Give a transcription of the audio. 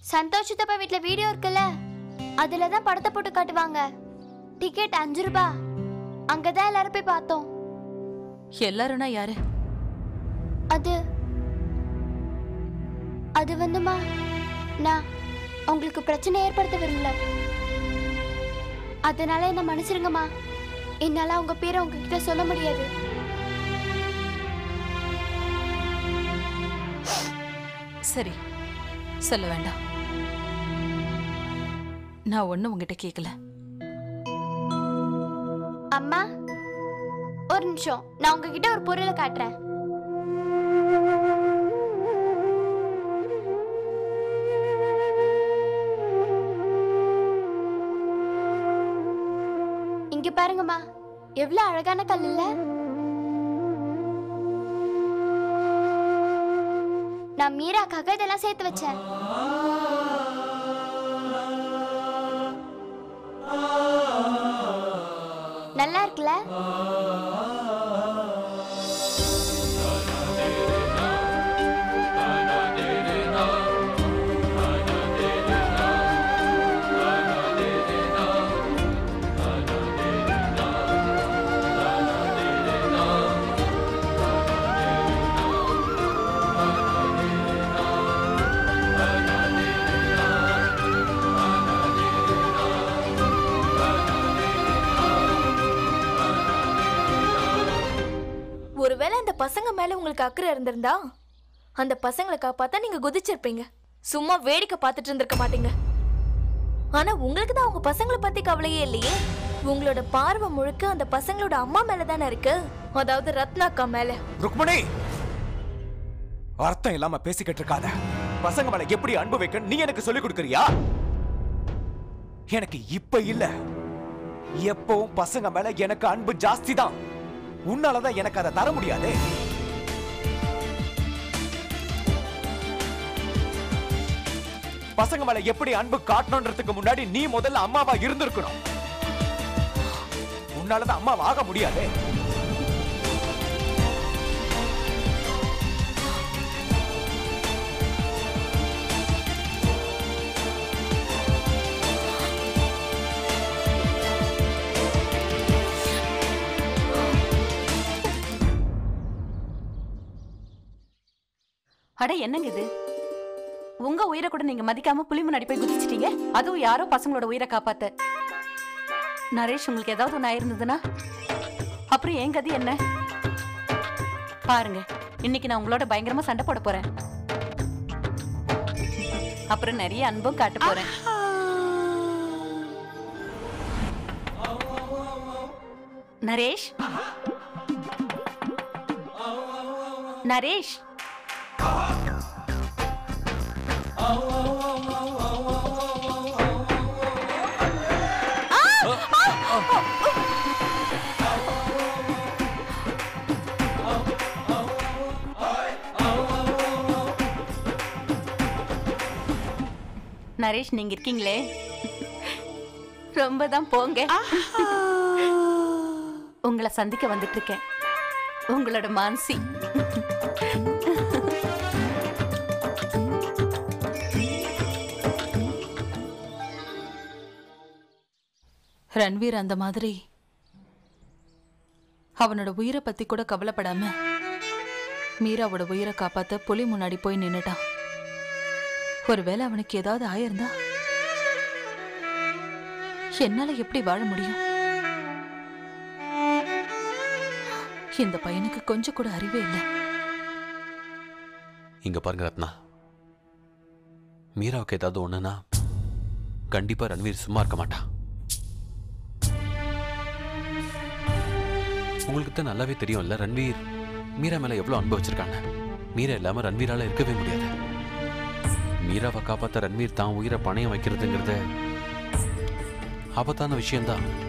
சந்தோஷ் சித்தப்பா வீட்ல வீடியோ இருக்குல்ல அதுல தான் படத்தை போட்டு காட்டுவாங்க டிக்கெட் அஞ்சு ரூபா அங்கதான் எல்லாரும் போய் பார்த்தோம் எல்லாரும்னா யாரு அது அது வந்துமா நான் உங்களுக்கு பிரச்சனை ஏற்படுத்த விரும்பல அதனால என்ன மன்னிச்சிருங்கம்மா என்னால உங்க பேரை உங்ககிட்ட சொல்ல முடியாது சரி சொல்ல வேண்டாம் நான் ஒண்ணும் உங்ககிட்ட கேட்கல அம்மா ஒரு நிமிஷம் நான் உங்ககிட்ட ஒரு பொருளை காட்டுறேன் இங்க பாருங்கம்மா எவ்வளவு அழகான கல் இல்ல நான் மீராக்காக இதெல்லாம் சேர்த்து வச்சேன் நல்லா இருக்குல்ல ஒருவேளை அந்த பசங்க மேல உங்களுக்கு அக்கறை இருந்திருந்தா அந்த பசங்களை காப்பாத்த நீங்க குதிச்சிருப்பீங்க சும்மா வேடிக்கை பார்த்துட்டு இருந்திருக்க மாட்டீங்க ஆனா உங்களுக்கு தான் உங்க பசங்களை பத்தி கவலையே இல்லையே உங்களோட பார்வை முழுக்க அந்த பசங்களோட அம்மா மேல தானே இருக்கு அதாவது ரத்னாக்கா மேல ருக்மணி அர்த்தம் இல்லாம பேசிக்கிட்டு இருக்காத பசங்க மேல எப்படி அன்பு வைக்க நீ எனக்கு சொல்லிக் கொடுக்கறியா எனக்கு இப்ப இல்ல எப்பவும் பசங்க மேல எனக்கு அன்பு ஜாஸ்தி தான் உன்னாலதான் எனக்கு அதை தர முடியாது பசங்க மேல எப்படி அன்பு காட்டணுன்றதுக்கு முன்னாடி நீ முதல்ல அம்மாவா இருந்திருக்கணும் உன்னாலதான் அம்மாவா ஆக முடியாது அட என்னங்க இது உங்க உயிரை கூட நீங்க மதிக்காம புலி முன்னாடி போய் குதிச்சிட்டீங்க அதுவும் யாரோ பசங்களோட உயிரை காப்பாத்த நரேஷ் உங்களுக்கு ஏதாவது ஒன்று ஆயிருந்ததுன்னா அப்புறம் என் கதி என்ன பாருங்க இன்னைக்கு நான் உங்களோட பயங்கரமா சண்டை போட போறேன் அப்புறம் நிறைய அன்பும் காட்ட போறேன் நரேஷ் நரேஷ் நரேஷ் நீங்க இருக்கீங்களே ரொம்ப தான் போங்க உங்களை சந்திக்க வந்துட்டு இருக்கேன் உங்களோட மான்சி ரன்வீர் அந்த மாதிரி அவனோட உயிரை பத்தி கூட கவலைப்படாம மீராவோட உயிரை காப்பாத்த புலி முன்னாடி போய் நின்னுட்டான் ஒருவேளை அவனுக்கு ஏதாவது ஆயிருந்தா என்னால எப்படி வாழ முடியும் இந்த பையனுக்கு கொஞ்சம் கூட அறிவே இல்லை இங்க பாருங்க ரத்னா மீராவுக்கு ஏதாவது ஒண்ணுனா கண்டிப்பா ரன்வீர் சும்மா இருக்க மாட்டான் உங்களுக்கு தான் நல்லாவே தெரியும்ல ரன்வீர் மீரா மேல எவ்வளவு அன்பு வச்சிருக்காங்க மீரா இல்லாம ரன்வீரால இருக்கவே முடியாது மீராவை காப்பாத்த ரன்வீர் தான் உயிரை பணயம் வைக்கிறதுங்கிறது ஆபத்தான விஷயம்தான்